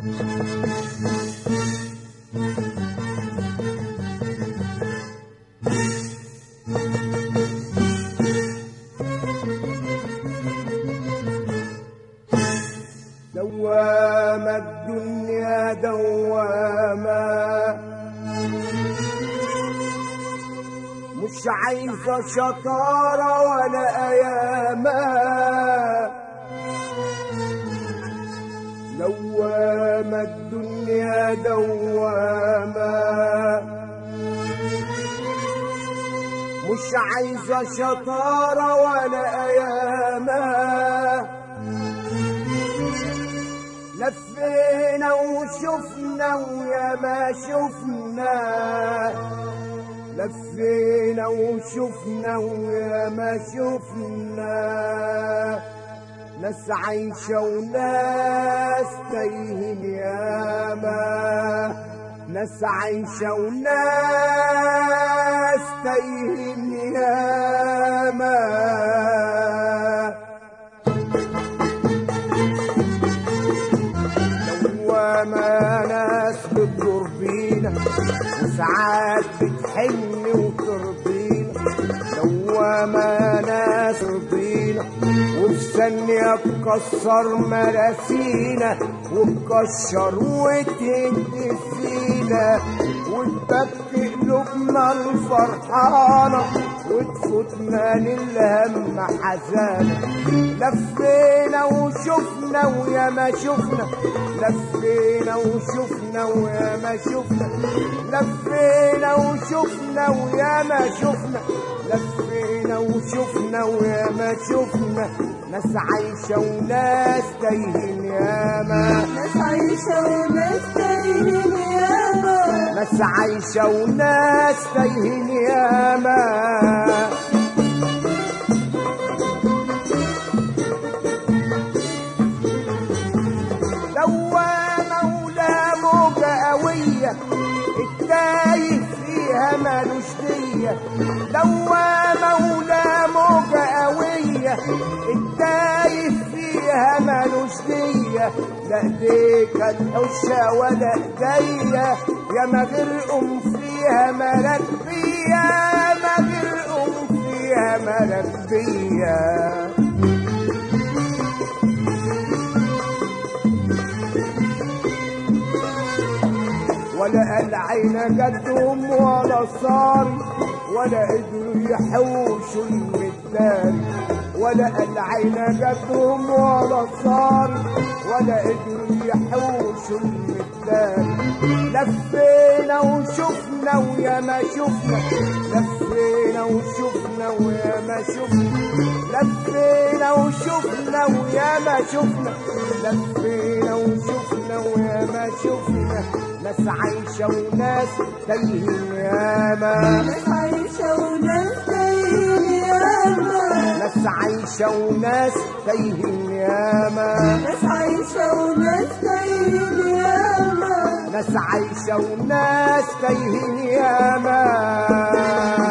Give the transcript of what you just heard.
دوامة الدنيا دوامة مش عايزة شطارة ولا أيامة دوامة الدنيا دوامة مش عايزة شطارة ولا أيامة لفينا وشفنا ويا ما شفنا لفينا وشفنا ويا ما شفنا ناس عايشة وناس تايهين ياما ناس عايشة وناس تايهين ياما دوامة ناس بتدور بينا وساعات بتحن وترضينا دوامة ناس رضينا وفي ثانية تكسر مراسينا وتكشر وتهد فينا وتبكي قلوبنا الفرحانة وتفوتنا للهم حزانة لفينا وشفنا ويا ما شفنا لفينا وشفنا ويا ما شفنا لفينا وشفنا ويا ما شفنا لفينا وشفنا ويا ما شفنا ناس عايشة وناس تايهين ياما ناس عايشة وناس تايهين ياما ناس عايشة وناس تايهين ياما دوامة ولا موجة قوية التايه فيها مالوش دية دوامة ولا موجة قوية التايه فيها مالوش دية لا ايديك الحشة ولا ايديا يا ما غرقم فيها مراكبية يا ما غرقم فيها مراكبية ولا العين جدهم ولا صار ولا قدروا يحوشوا المداري ولا العين جدهم ولا صار ولا قدروا يحوشوا المداري لفينا وشفنا ويا ما شفنا لفينا وشفنا ويا ما شفنا لفينا وشفنا ويا ما شفنا لفينا وشفنا ويا ما شفنا ناس عايشة وناس تايهين ياما ناس عايشة وناس تايهين ياما ناس عايشة وناس تايهين ياما ناس عايشة وناس تايهين ياما ناس عايشة وناس تايهين ياما